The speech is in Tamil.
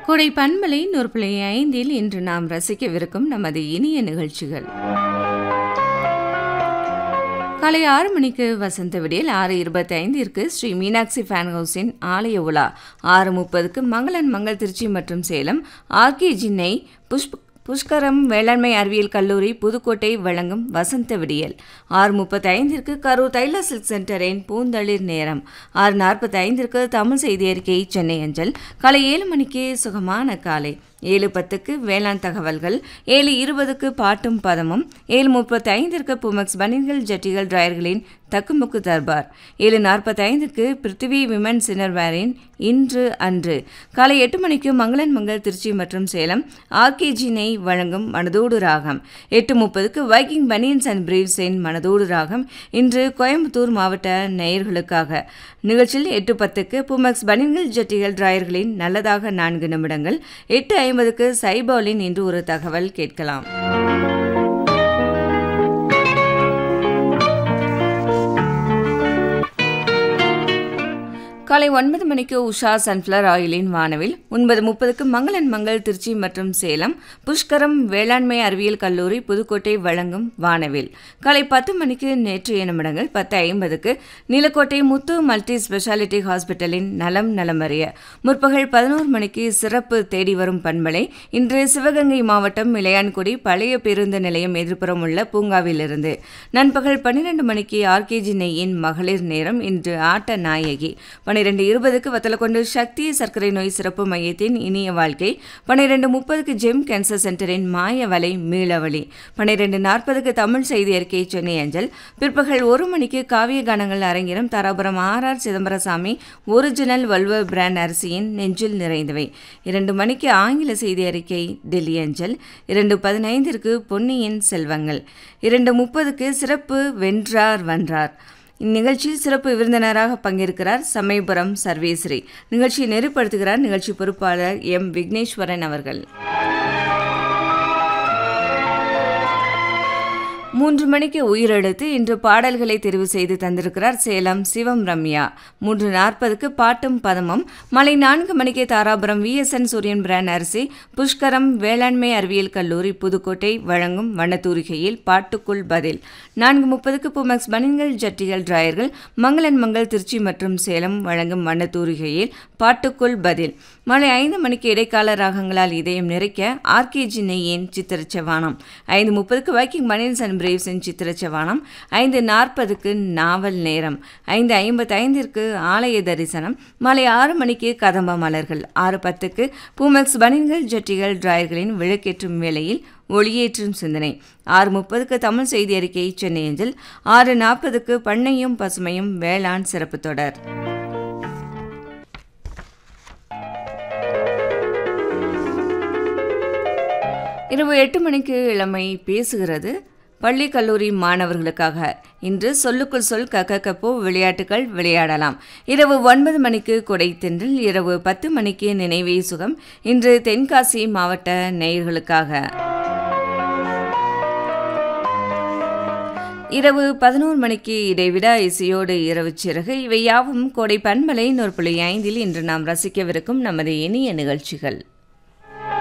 கொடை பண்பலை நூறு புள்ளி ஐந்தில் இன்று நாம் ரசிக்கவிருக்கும் நமது இனிய நிகழ்ச்சிகள் காலை ஆறு மணிக்கு வசந்த விடியல் ஆறு இருபத்தி ஐந்திற்கு ஸ்ரீ மீனாட்சி ஃபேன் ஹவுஸின் ஆலய உலா ஆறு முப்பதுக்கு மங்களன் மங்கள் திருச்சி மற்றும் சேலம் ஆர்கே ஜின்னை புஷ்ப புஷ்கரம் வேளாண்மை அறிவியல் கல்லூரி புதுக்கோட்டை வழங்கும் வசந்த விடியல் ஆறு முப்பத்தி ஐந்திற்கு கரூர் தைல சில்க் சென்டரின் பூந்தளிர் நேரம் ஆறு நாற்பத்தி ஐந்திற்கு தமிழ் செய்தி அறிக்கை சென்னை அஞ்சல் காலை ஏழு மணிக்கு சுகமான காலை ஏழு பத்துக்கு வேளாண் தகவல்கள் ஏழு இருபதுக்கு பாட்டும் பதமும் ஏழு முப்பத்தி ஐந்திற்கு புமக்ஸ் பனின்கள் ஜட்டிகள் டிரையர்களின் தக்குமுக்கு தர்பார் ஏழு நாற்பத்தி ஐந்துக்கு பிருத்திவி விமன் சினர்வேரின் இன்று அன்று காலை எட்டு மணிக்கு மங்களன் மங்கள் திருச்சி மற்றும் சேலம் ஆர்கேஜி நெய் வழங்கும் மனதோடு ராகம் எட்டு முப்பதுக்கு வைக்கிங் பனியன்ஸ் அண்ட் பிரீவ்ஸின் மனதோடு ராகம் இன்று கோயம்புத்தூர் மாவட்ட நேயர்களுக்காக நிகழ்ச்சியில் எட்டு பத்துக்கு புமக்ஸ் பனியன்கள் ஜட்டிகள் டிரையர்களின் நல்லதாக நான்கு நிமிடங்கள் எட்டு ஐம்பதுக்கு சைபாலின் இன்று ஒரு தகவல் கேட்கலாம் காலை ஒன்பது மணிக்கு உஷா சன்ஃப்ளவர் ஆயிலின் வானவில் ஒன்பது முப்பதுக்கு மங்களன் மங்கள் திருச்சி மற்றும் சேலம் புஷ்கரம் வேளாண்மை அறிவியல் கல்லூரி புதுக்கோட்டை வழங்கும் வானவில் காலை பத்து மணிக்கு நேற்றைய நிமிடங்கள் பத்து ஐம்பதுக்கு நீலக்கோட்டை முத்து மல்டி ஸ்பெஷாலிட்டி ஹாஸ்பிட்டலின் நலம் நலமறிய முற்பகல் பதினோரு மணிக்கு சிறப்பு தேடி வரும் பண்பலை இன்று சிவகங்கை மாவட்டம் இளையான்குடி பழைய பேருந்து நிலையம் எதிர்ப்புறம் உள்ள பூங்காவிலிருந்து நண்பகல் பன்னிரண்டு மணிக்கு ஆர்கேஜி நெய்யின் மகளிர் நேரம் இன்று ஆட்ட நாயகி பன்னிரெண்டு இருபதுக்கு வத்தலக்கொண்டு சக்தி சர்க்கரை நோய் சிறப்பு மையத்தின் இனிய வாழ்க்கை பன்னிரெண்டு முப்பதுக்கு ஜெம் கேன்சர் சென்டரின் மாயவலை மீளவழி பன்னிரெண்டு நாற்பதுக்கு தமிழ் செய்தி அறிக்கை சென்னை அஞ்சல் பிற்பகல் ஒரு மணிக்கு காவிய கானங்கள் அரங்கிரம் Dharapuram R R Chidambarasamy original வல்வ பிராண்ட் அரிசியின் நெஞ்சில் நிறைந்தவை இரண்டு மணிக்கு ஆங்கில செய்தி அறிக்கை டெல்லி அஞ்சல் இரண்டு பதினைந்திற்கு பொன்னியின் செல்வங்கள் இரண்டு முப்பதுக்கு சிறப்பு வென்றார் வென்றார் இந்நிகழ்ச்சியில் சிறப்பு விருந்தினராக பங்கேற்கிறார் சமயபுரம் சர்வேஸ்ரீ நிகழ்ச்சியை நெறிப்படுத்துகிறார் நிகழ்ச்சி பொறுப்பாளர் எம் விக்னேஸ்வரன் அவர்கள் மூன்று மணிக்கு உயிரெழுத்து இன்று பாடல்களை தெரிவு செய்து தந்திருக்கிறார் சேலம் சிவம் ரம்யா மூன்று நாற்பதுக்கு பாட்டும் பதமும் மலை நான்கு மணிக்கு தாராபுரம் விஎஸ்என் சூரியன் பிராண்ட் அரிசி புஷ்கரம் வேளாண்மை அறிவியல் கல்லூரி புதுக்கோட்டை வழங்கும் வண்ணத்தூரிகையில் பாட்டுக்குள் பதில் நான்கு முப்பதுக்கு புமக்ஸ் பனின்கள் ஜட்டிகள் டிராயர்கள் மங்களன் மங்கள் திருச்சி மற்றும் சேலம் வழங்கும் வண்ணத்தூரிகையில் பாட்டுக்குள் பதில் மாலை ஐந்து மணிக்கு இடைக்கால ராகங்களால் இதயம் நிறைக்க ஆர்கேஜி நெய்யின் சித்திரச்சவானம் ஐந்து முப்பதுக்கு வைக்கிங் மணியன்ஸ் அண்ட் பிரேவ்ஸின் சித்திரச்சவானம் ஐந்து நாற்பதுக்கு நாவல் நேரம் ஐந்து ஐம்பத்தி ஐந்திற்கு ஆலய தரிசனம் மாலை ஆறு மணிக்கு கதம்ப மலர்கள் ஆறு பத்துக்கு பூமெக்ஸ் பனின்கள் ஜட்டிகள் டிராயர்களின் விளக்கேற்றும் வேளையில் ஒளியேற்றும் சிந்தனை ஆறு முப்பதுக்கு தமிழ் செய்தி அறிக்கை சென்னை அஞ்சல் ஆறு நாற்பதுக்கு பண்ணையும் பசுமையும் வேளாண் சிறப்பு தொடர் இரவு எட்டு மணிக்கு இளமை பேசுகிறது பள்ளி கல்லூரி மாணவர்களுக்காக இன்று சொல்லுக்குள் சொல் கக்கக்கப்போ விளையாட்டுகள் விளையாடலாம் இரவு ஒன்பது மணிக்கு கொடை தென்றல் இரவு பத்து மணிக்கு நினைவே சுகம் இன்று தென்காசி மாவட்ட நேயர்களுக்காக இரவு பதினோரு மணிக்கு இடைவிடா இசையோடு இரவு சிறகு இவை யாவும் கோடை பண்பலை நூறு புள்ளி ஐந்தில் இன்று நாம் ரசிக்கவிருக்கும் நமது இனிய நிகழ்ச்சிகள்